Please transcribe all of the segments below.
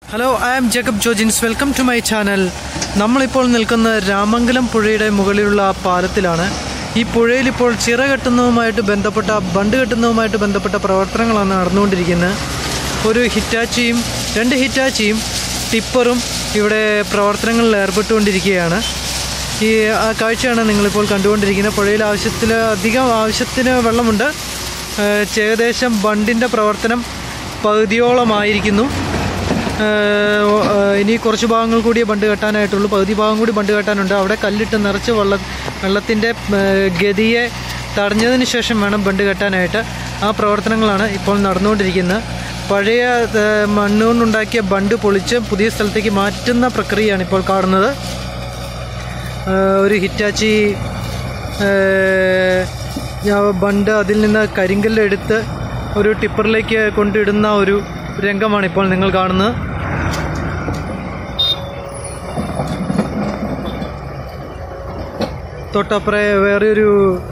hello I am Jacob Jojins welcome to my channel നമ്മളിപ്പോൾ നിൽക്കുന്ന രാമംഗലം പുഴയുടെ മുകളിലുള്ള പാലത്തിലാണ് ഈ പുഴയിൽ ഇപ്പോൾ ചിറ കെട്ടുന്നതുമായിട്ട് ബന്ധപ്പെട്ട ബണ്ട് കെട്ടുന്നതുമായിട്ട് ബന്ധപ്പെട്ട പ്രവർത്തനങ്ങളാണ് നടന്നുകൊണ്ടിരിക്കുന്നത് ഒരു ഹിറ്റാച്ചിയും രണ്ട് ഹിറ്റാച്ചിയും ടിപ്പറും ഇവിടെ പ്രവർത്തനങ്ങളിൽ ഏർപ്പെട്ടുകൊണ്ടിരിക്കുകയാണ് ഈ ആ കാഴ്ചയാണ് നിങ്ങളിപ്പോൾ കണ്ടുകൊണ്ടിരിക്കുന്നത് പുഴയിൽ ആവശ്യത്തിൽ അധികം ആവശ്യത്തിന് വെള്ളമുണ്ട് ഏഹ് ഏകദേശം ബണ്ടിൻ്റെ പ്രവർത്തനം പകുതിയോളമായിരിക്കുന്നു ഏഹ് ഏഹ് ഇനി കുറച്ച് ഭാഗങ്ങൾ കൂടിയേ ബണ്ട് കെട്ടാനായിട്ടുള്ളൂ പകുതി ഭാഗം കൂടി ബണ്ട് കെട്ടാനുണ്ട് അവിടെ കല്ലിട്ട് നിറച്ച് വെള്ളം വെള്ളത്തിൻ്റെ ഏഹ് ഗതിയെ തടഞ്ഞതിന് ശേഷം വേണം ബണ്ട് കെട്ടാനായിട്ട് ആ പ്രവർത്തനങ്ങളാണ് ഇപ്പോൾ നടന്നുകൊണ്ടിരിക്കുന്നത് പഴയ ഏഹ് മണ്ണ് കൊണ്ടുണ്ടാക്കിയ ബണ്ട് പൊളിച്ച് പുതിയ സ്ഥലത്തേക്ക് മാറ്റുന്ന പ്രക്രിയയാണ് ഇപ്പോൾ കാണുന്നത് ഏഹ് ഒരു ഹിറ്റാച്ചി ഏഹ് ഞാൻ ബണ്ട് അതിൽ നിന്ന് കരിങ്കല്ലെടുത്ത് ഒരു ടിപ്പറിലേക്ക് കൊണ്ടിടുന്ന ഒരു രംഗമാണ് ഇപ്പോൾ നിങ്ങൾ കാണുന്നത് തൊട്ടപ്പുറേ വേറെ ഒരു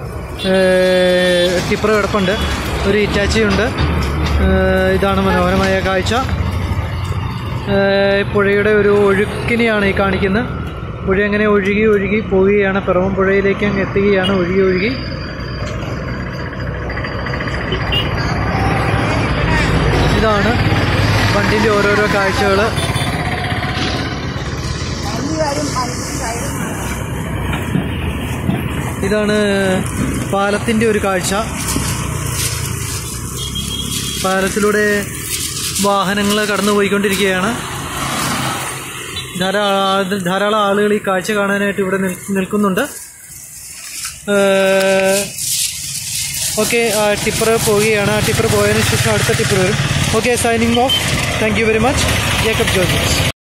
ടിപ്പർ കിടപ്പുണ്ട് ഒരു ഹിറ്റാച്ചി ഉണ്ട് ഏഹ് ഇതാണ് മനോഹരമായ കാഴ്ച ഏഹ് പുഴയുടെ ഒരു ഒഴുക്കിനെയാണ് ഈ കാണിക്കുന്നത് പുഴ അങ്ങനെ ഒഴുകി ഒഴുകി പോവുകയാണ് പിറവം പുഴയിലേക്ക് അങ്ങ് എത്തുകയാണ് ഒഴുകി ഒഴുകി ഇതാണ് വണ്ടിൻ്റെ ഓരോരോ കാഴ്ചകൾ ഇതാണ് പാലത്തിൻ്റെ ഒരു കാഴ്ച പാലത്തിലൂടെ വാഹനങ്ങൾ കടന്നു പോയിക്കൊണ്ടിരിക്കുകയാണ് ധാരാളം ധാരാളം ആളുകൾ ഈ കാഴ്ച കാണാനായിട്ട് ഇവിടെ നിൽ നിൽക്കുന്നുണ്ട് ഓക്കെ ആ ടിപ്പർ പോവുകയാണ് ആ ടിപ്പർ പോയതിനു ശേഷം അടുത്ത ടിപ്പർ വരും okay signing off thank you very much Jacob George